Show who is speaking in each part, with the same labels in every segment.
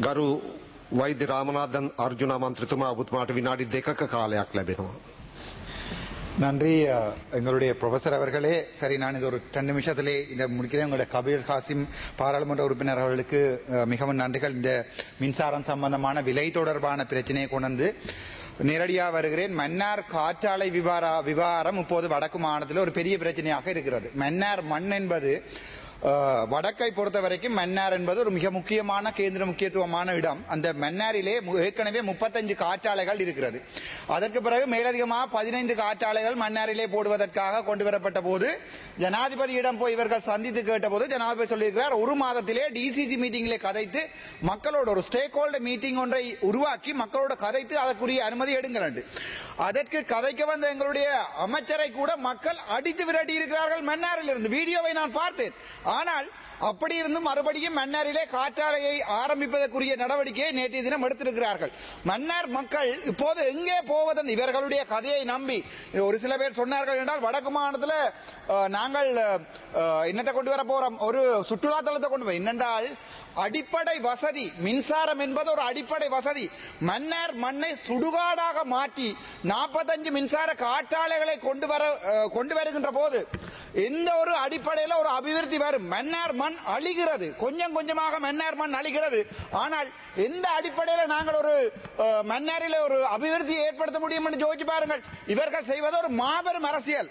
Speaker 1: ගරු වෛද්‍ය රාමනාදන් අර්ජුන මන්ත්‍රතුමා ඔබතුමාට විනාඩි දෙකක කාලයක් ලැබෙනවා.
Speaker 2: நன்றி அஹ், எங்களுடைய ப்ரொஃபசர் அவர்களே சரி நான் இது ஒரு ரெண்டு நிமிஷத்திலே இந்த முடிக்கிறேன் உங்களுடைய கபீர் ஹாசிம் பாராளுமன்ற உறுப்பினர் அவர்களுக்கு அஹ், மிகவும் நன்றிகள் இந்த மின்சாரம் சம்பந்தமான விலை தொடர்பான பிரச்சனையை கொண்டு வந்து நேரடியாக வருகிறேன் மன்னார் காற்றாலை விவாரா விவகாரம் இப்போது வடக்கு மாநிலத்தில் ஒரு பெரிய பிரச்சனையாக இருக்கிறது மன்னார் மண் என்பது அஹ், வடக்கை பொறுத்த வரைக்கும் மன்னார் என்பது ஒரு மிக முக்கியமான கேந்திர முக்கியத்துவமான இடம் அந்த மன்னாரிலே மு- ஏற்கனவே முப்பத்தஞ்சு காற்றாலைகள் இருக்கிறது அதற்கு பிறகு மேலதிகமாக பதினைந்து காற்றாலைகள் மன்னாரிலே போடுவதற்காக கொண்டு வரப்பட்ட போது ஜனாதிபதியிடம் போய் இவர்கள் சந்தித்து கேட்டபோது ஜனாதிபதி சொல்லியிருக்கிறார் ஒரு மாதத்திலே டிசிசி மீட்டிங்கிலே கதைத்து மக்களோட ஒரு ஸ்டேக் ஹோல்டர் மீட்டிங் ஒன்றை உருவாக்கி மக்களோட கதைத்து அதற்குரிய அனுமதி எடுங்கள் என்று. அதற்கு கதைக்க வந்த எங்களுடைய அமைச்சரை கூட மக்கள் அடித்து விரட்டி இருக்கிறார்கள் மன்னாரில் இருந்து வீடியோவை நான் பார்த்தேன் ஆனால் அப்படி இருந்தும் மறுபடியும் மன்னாரிலே காற்றாலையை ஆரம்பிப்பதற்குரிய நடவடிக்கையை நேற்றைய தினம் எடுத்திருக்கிறார்கள் மன்னார் மக்கள் இப்போது எங்கே போவதன் இவர்களுடைய கதையை நம்பி ஒரு சில பேர் சொன்னார்கள் என்றால் வடக்கு மாநிலத்தில் அஹ், நாங்கள் அஹ், என்னத்தை கொண்டு வர போறோம் ஒரு சுற்றுலா தலத்தை கொண்டு போய் என்னென்றால் அடிப்படை வசதி மின்சாரம் என்பது ஒரு அடிப்படை வசதி மன்னர் மண்ணை சுடுகாடாக மாற்றி நாற்பத்தஞ்சு மின்சார காற்றாலைகளை கொண்டு வர அஹ், கொண்டு வருகின்ற போது எந்த ஒரு அடிப்படையில் ஒரு அபிவிருத்தி வரும் மன்னார் மண் அழிகிறது கொஞ்சம் கொஞ்சமாக மன்னார் மண் அழிகிறது ஆனால் எந்த அடிப்படையில் நாங்கள் ஒரு அஹ், மன்னாரில் ஒரு அபிவிருத்தியை ஏற்படுத்த முடியும் என்று யோசிச்சு பாருங்கள் இவர்கள் செய்வது ஒரு மாபெரும் அரசியல்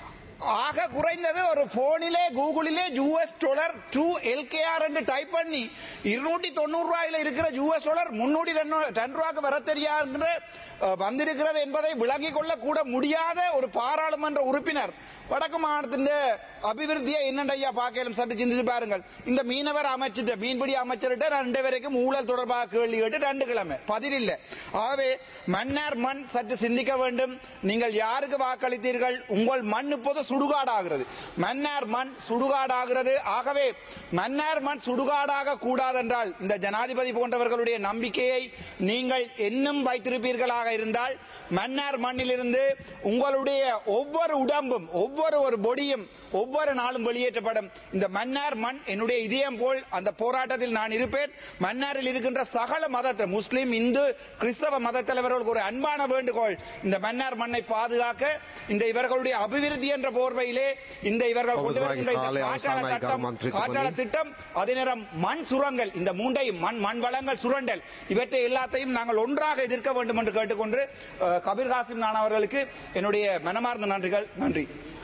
Speaker 2: ஆக குறைந்தது ஒரு போனிலே கூகுளிலே யூஎஸ் டாலர் டூ எல்கேஆர் என்று டைப் பண்ணி இருநூற்றி தொண்ணூறு ரூபாயில இருக்கிற யூஎஸ் டாலர் முன்னூற்றி ரெண்டு ரூபாய்க்கு வர தெரியாது அஹ், வந்திருக்கிறது என்பதை விளங்கிக் கொள்ள கூட முடியாத ஒரு பாராளுமன்ற உறுப்பினர் வடக்கு மாநிலத்தின் அபிவிருத்தியை என்னென்ன ஐயா பார்க்கலாம் சற்று சிந்திச்சு பாருங்கள் இந்த மீனவர் அமைச்சிட்ட மீன்பிடி அமைச்சர்கிட்ட ரெண்டு வரைக்கும் ஊழல் தொடர்பாக கேள்வி கேட்டு ரெண்டு கிழமை பதில் இல்லை ஆகவே மன்னார் மண் சற்று சிந்திக்க வேண்டும் நீங்கள் யாருக்கு வாக்களித்தீர்கள் உங்கள் மண் இப்போது சுடுகாடாகிறது மன்னார் மண் சுடுகாடாகிறது ஆகவே மன்னார் மண் சுடுகாடாக கூடாதென்றால் இந்த ஜனாதிபதி போன்றவர்களுடைய நம்பிக்கையை நீங்கள் இன்னும் வைத்திருப்பீர்களாக இருந்தால் மன்னார் மண்ணிலிருந்து உங்களுடைய ஒவ்வொரு உடம்பும் ஒவ்வொரு ஒரு பொடியும் ஒவ்வொரு நாளும் வெளியேற்றப்படும் இந்த மன்னார் மண் என்னுடைய இதயம் போல் அந்த போராட்டத்தில் நான் இருப்பேன் மன்னாரில் இருக்கின்ற சகல மதத்தை முஸ்லிம் இந்து கிறிஸ்தவ மத தலைவர்களுக்கு ஒரு அன்பான வேண்டுகோள் இந்த மன்னார் மண்ணை பாதுகாக்க இந்த இவர்களுடைய அபிவிருத்தி என்ற போர்வையிலே இந்த இவர்கள் கொண்டு வருகின்ற இந்த
Speaker 1: காலை
Speaker 2: காற்றாலை
Speaker 1: அவசானாய்
Speaker 2: சட்டம்
Speaker 1: மந்திரி
Speaker 2: காற்றாலை திட்டம் அதே நேரம் மண் சுரங்கள் இந்த மூண்டையும் மண் மண் வளங்கள் சுரண்டல் இவற்றை எல்லாத்தையும் நாங்கள் ஒன்றாக எதிர்க்க வேண்டும் என்று கேட்டுக்கொண்டு அஹ், கபீர் காசிம் நான் அவர்களுக்கு என்னுடைய மனமார்ந்த நன்றிகள் நன்றி